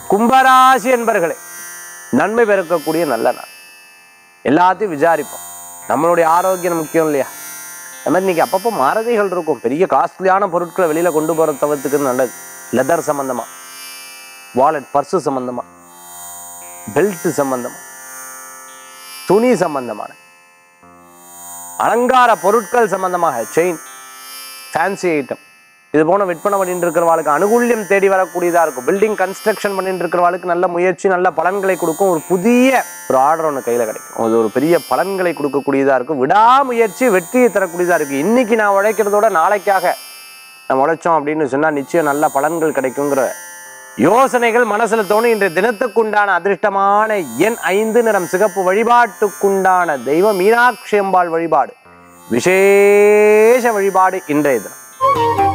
கும்பராசி என்பர்களே நன்மை பெருக்கக்கூடிய நல்ல நாள் எல்லாத்தையும் விசாரிப்போம் நம்மளுடைய ஆரோக்கியம் முக்கியம் இல்லையா அது மாதிரி இன்னைக்கு அப்பப்போ மாரதிகள் இருக்கும் பெரிய காஸ்ட்லியான பொருட்களை வெளியில கொண்டு போற தவிர்த்துக்கு நல்லது லெதர் சம்பந்தமா வாலெட் பர்ஸு சம்பந்தமா பெல்ட் சம்பந்தமா துணி சம்பந்தமான அலங்கார பொருட்கள் சம்பந்தமாக செயின் ஃபேன்சி ஐட்டம் இது போன விற்பனை பண்ணிட்டு இருக்கிறவாளுக்கு அனுகூல்யம் தேடி வரக்கூடியதா இருக்கும் பில்டிங் கன்ஸ்ட்ரக்ஷன் பண்ணிட்டு இருக்கிறவாளுக்கு நல்ல முயற்சி நல்ல பலன்களை கொடுக்கும் ஒரு புதிய ஒரு ஆர்டர் ஒன்று கையில் கிடைக்கும் அது ஒரு பெரிய பலன்களை கொடுக்கக்கூடியதா இருக்கும் விடாமுயற்சி வெற்றியை தரக்கூடியதா இருக்கு இன்னைக்கு நான் உழைக்கிறதோட நாளைக்காக நம்ம உழைச்சோம் அப்படின்னு சொன்னா நிச்சயம் நல்ல பலன்கள் கிடைக்குங்கிற யோசனைகள் மனசுல தோணும் இன்றைய தினத்துக்குண்டான அதிர்ஷ்டமான எண் ஐந்து நிறம் சிகப்பு வழிபாட்டுக்குண்டான தெய்வம் மீனாட்சி அம்பாள் வழிபாடு விசேஷ வழிபாடு இன்றைய தினம்